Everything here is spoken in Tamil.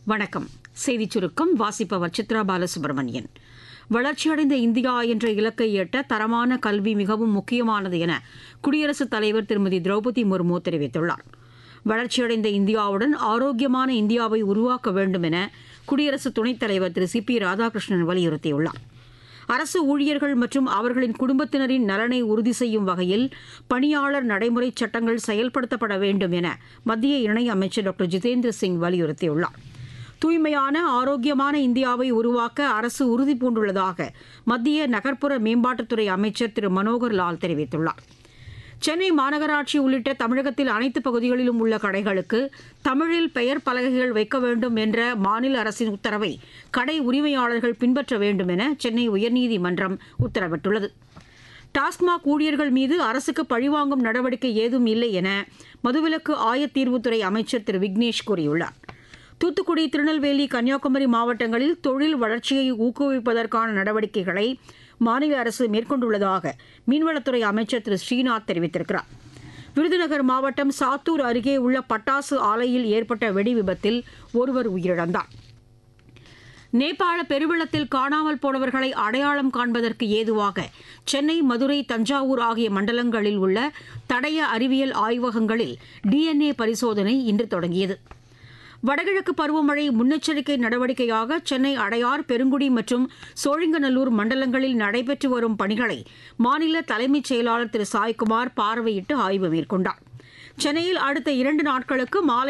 வணக்கம் செய்திச் சுருக்கம் வாசிப்பவர் சித்ரா பாலசுப்ரமணியன் வளர்ச்சியடைந்த இந்தியா என்ற இலக்கை எட்ட தரமான கல்வி மிகவும் முக்கியமானது என குடியரசுத் தலைவர் திருமதி திரௌபதி முர்மு தெரிவித்துள்ளார் வளர்ச்சியடைந்த இந்தியாவுடன் ஆரோக்கியமான இந்தியாவை உருவாக்க வேண்டும் என குடியரசு துணைத் தலைவர் திரு சி பி ராதாகிருஷ்ணன் வலியுறுத்தியுள்ளார் அரசு ஊழியர்கள் மற்றும் அவர்களின் குடும்பத்தினரின் நலனை உறுதி செய்யும் வகையில் பணியாளர் நடைமுறை சட்டங்கள் செயல்படுத்தப்பட வேண்டும் என மத்திய இணையமைச்சர் டாக்டர் ஜிதேந்திர சிங் வலியுறுத்தியுள்ளார் தூய்மையான ஆரோக்கியமான இந்தியாவை உருவாக்க அரசு உறுதி பூண்டுள்ளதாக மத்திய நகர்ப்புற மேம்பாட்டுத்துறை அமைச்சர் திரு மனோகர் லால் தெரிவித்துள்ளார் சென்னை மாநகராட்சி உள்ளிட்ட தமிழகத்தில் அனைத்து பகுதிகளிலும் உள்ள கடைகளுக்கு தமிழில் பெயர் பலகைகள் வைக்க வேண்டும் என்ற மாநில அரசின் உத்தரவை கடை உரிமையாளர்கள் பின்பற்ற வேண்டும் என சென்னை உயர்நீதிமன்றம் உத்தரவிட்டுள்ளது டாஸ்மாக் ஊழியர்கள் மீது அரசுக்கு பழிவாங்கும் நடவடிக்கை ஏதும் இல்லை என மதுவிலக்கு ஆயத்தீர்வுத்துறை அமைச்சர் திரு விக்னேஷ் கூறியுள்ளார் தூத்துக்குடி திருநெல்வேலி கன்னியாகுமரி மாவட்டங்களில் தொழில் வளர்ச்சியை ஊக்குவிப்பதற்கான நடவடிக்கைகளை மாநில அரசு மேற்கொண்டுள்ளதாக மீன்வளத்துறை அமைச்சர் திரு ஸ்ரீநாத் தெரிவித்திருக்கிறார் விருதுநகர் மாவட்டம் சாத்தூர் அருகே உள்ள பட்டாசு ஆலையில் ஏற்பட்ட வெடி விபத்தில் ஒருவர் உயிரிழந்தார் நேபாள பெருவெள்ளத்தில் காணாமல் போனவர்களை அடையாளம் காண்பதற்கு ஏதுவாக சென்னை மதுரை தஞ்சாவூர் ஆகிய மண்டலங்களில் உள்ள தடய அறிவியல் ஆய்வகங்களில் டிஎன்ஏ பரிசோதனை இன்று தொடங்கியது வடகிழக்கு பருவமழை முன்னெச்சரிக்கை நடவடிக்கையாக சென்னை அடையார் பெருங்குடி மற்றும் சோழிங்கநல்லூர் மண்டலங்களில் நடைபெற்று வரும் பணிகளை மாநில தலைமைச் செயலாளர் திரு சாய்குமார் பார்வையிட்டு ஆய்வு மேற்கொண்டார் சென்னையில் அடுத்த இரண்டு நாட்களுக்கு மாலை